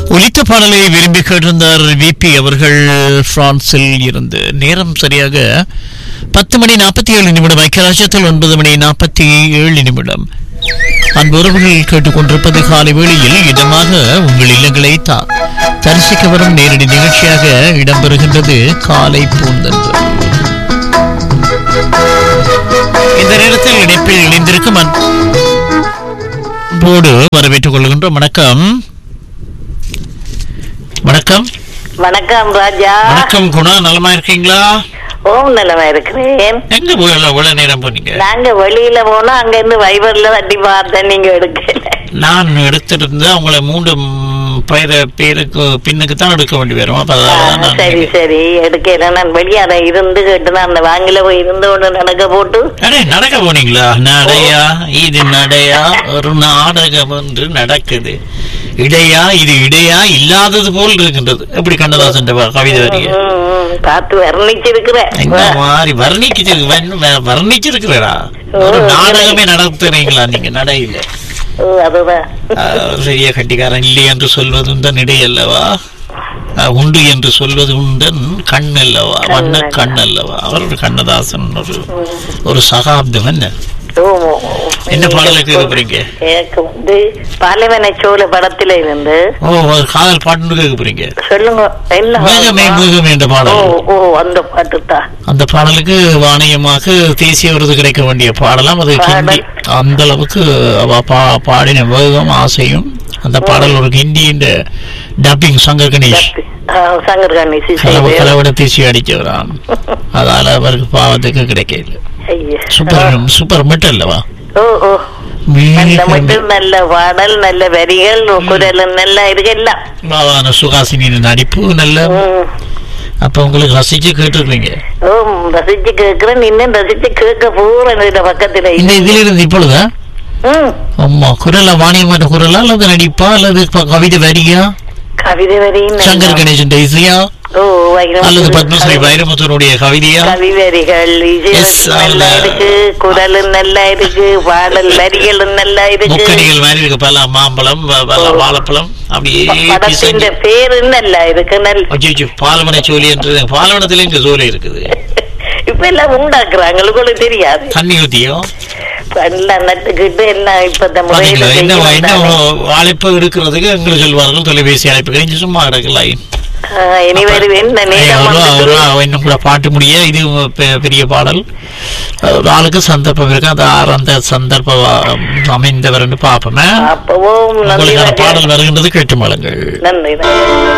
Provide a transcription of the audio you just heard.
ஒலித்த பாடலை விரும்பி கேட்டிருந்தார் விபி அவர்கள் பிரான்சில் இருந்து நேரம் சரியாக பத்து மணி நாற்பத்தி ஏழு நிமிடம் ஐக்கியராஜ்யத்தில் ஒன்பது மணி நாற்பத்தி ஏழு நிமிடம் அன்பு உறவுகள் கேட்டுக்கொண்டிருப்பது காலை வேளையில் இதமாக உங்கள் இல்லங்களை தா தரிசிக்க வரும் நேரடி நிகழ்ச்சியாக இடம்பெறுகின்றது காலை பூந்தன்று இந்த நேரத்தில் இணைப்பில் இணைந்திருக்கும் அன்போடு வரவேற்றுக் கொள்கின்றோம் வணக்கம் வணக்கம் வணக்கம் ராஜா வணக்கம் குணா நலமா இருக்கீங்களா ஓம் நலமா இருக்கிறேன் எங்க போகல இவ்வளவு நேரம் போனீங்க நாங்க வெளியில போனா அங்க இருந்து வைபர்ல தட்டி பார்த்தேன் நீங்க எடுக்கல நான் எடுத்திருந்த உங்களை மூன்று ம், பேர பேருக்கு பின்னுக்கு தான் எடுக்க வேண்டி வரும் அப்ப அதனால தான் நான் சரி சரி எடுக்கல நான் வெளியாத இருந்து கேட்டு நான் அந்த வாங்கில போய் இருந்து ஒண்ணு நடக்க போட்டு அடே நடக்க போனீங்களா நடையா இது நடையா ஒரு நாடகம் என்று நடக்குது இடையா இது இடையா இல்லாதது போல் இருக்கின்றது எப்படி கண்ணதாசன் கவிதை வரிய ம், ம், பார்த்து வர்ணிச்சிருக்கிறேன் இந்த மாதிரி வர்ணிச்சு வர்ணிச்சிருக்கிறா ஒரு நாடகமே நடத்துறீங்களா நீங்க நடையில ஓ, அதுதான் ஆஹ், பெரிய கட்டிக்காரன் இல்லை என்று சொல்வது உந்தன் இடை அல்லவா ஆஹ், உண்டு என்று சொல்வது உண்டன் கண் அல்லவா வண்ண கண் அல்லவா அவர் ஒரு கண்ணதாசன் ஒரு ஒரு சகாப்தம் என்ன ஓ, ஓ, ஓ. என்ன பாடலை கேட்க போறீங்க எனக்கு வந்து பாலைவன சோழ படத்துல இருந்து ஓ ஒரு காதல் பாட்டு கேட்க போறீங்க சொல்லுங்க என்ன மேகமே மேகமே என்ற ஓ பாடல் ஓ அந்த பாட்டு தான் அந்த பாடலுக்கு வாணியமாக தேசிய விருது கிடைக்க வேண்டிய பாடலாம் அது ஹிந்தி அந்த அளவுக்கு அவ பா- பாடின வேகம் ஆசையும் அந்த பாடல் ஒரு ஹிந்தியின் டப்பிங் சங்கர் கணேஷ் சங்கர் கணேசி கலவ கலவட பேசி அடிச்சவரான் அதால அவருக்கு பாவத்துக்கு கிடைக்கல சூப்பர் சூப்பர் மட்டும் அல்லவா ஓ ஓ நல்ல மிக மட்டும் நல்ல பாடல் நல்ல வரிகள் குரல் நல்லா இருக்கு எல்லாம் பாவான சுகாசினியின் நடிப்பு நல்ல ம். அப்ப உங்களுக்கு ரசிச்சு கேட்டுருக்கீங்க ஓ ரசிச்சு கேட்கிறேன் இன்னும் ரசிச்சு கேட்க போறேன் இந்த பக்கத்துல இந்த இதுல இருந்து இப்பொழுதா ம் ஆமா குரலா வாணியமான குரலா அல்லது நடிப்பா அல்லது ப- கவிதை வரியா கவிதை வரியும் சங்கர் கணேசன் இசையா ஓ வைரம் அல்லது பத்மஸ்ரீ வைரமுத்தனுடைய கவிதையா கவிவரிகள் இது Yes, நல்லா அதுல- இருக்கு குரலும் நல்லா இருக்கு பாடல் வரிகளும் நல்லா இருக்கு முக்கணிகள் மாதிரி இருக்கு பல மாம்பழம் வ- வ- வாழைப்பழம் அப்படியே படத்தின் பிசைஞ்சு பேரு நல்லா இருக்கு நல்ல அச்சோ பால்வனை சோழி என்று பால்வனத்துல இங்க சோழி இருக்குது இப்ப எல்லாம் உண்டாக்குறாங்க உங்களுக்கு தெரியாது தண்ணி ஊத்தியும் எல்லாம் நட்டுக்கிட்டு எல்லாம் இப்ப இந்த பாத்தீங்களா முறையில என்ன செய்யணும் என்ன தானே. அழைப்பு எடுக்கிறதுக்கு எங்களுக்கு சொல்வார்கள் தொலைபேசி அழைப்பு கழிஞ்சு சும்மா கிடக்கல ஆ, இனி வருவேன் இந்த நேரம் வந்துட்டு இன்னும் கூட பாட்டு முடிய இது பெ- பெரிய பாடல் ஒரு ஆளுக்கு சந்தர்ப்பம் இருக்கு அந்த ஆறு அந்த சந்தர்ப்பம் அமைந்தவர் பார்ப்போமே அப்பவும் நன்றி உங்களுக்கான ராஜா. பாடல் வருகின்றது கேட்டு மலங்கள் நன்றி நன்றி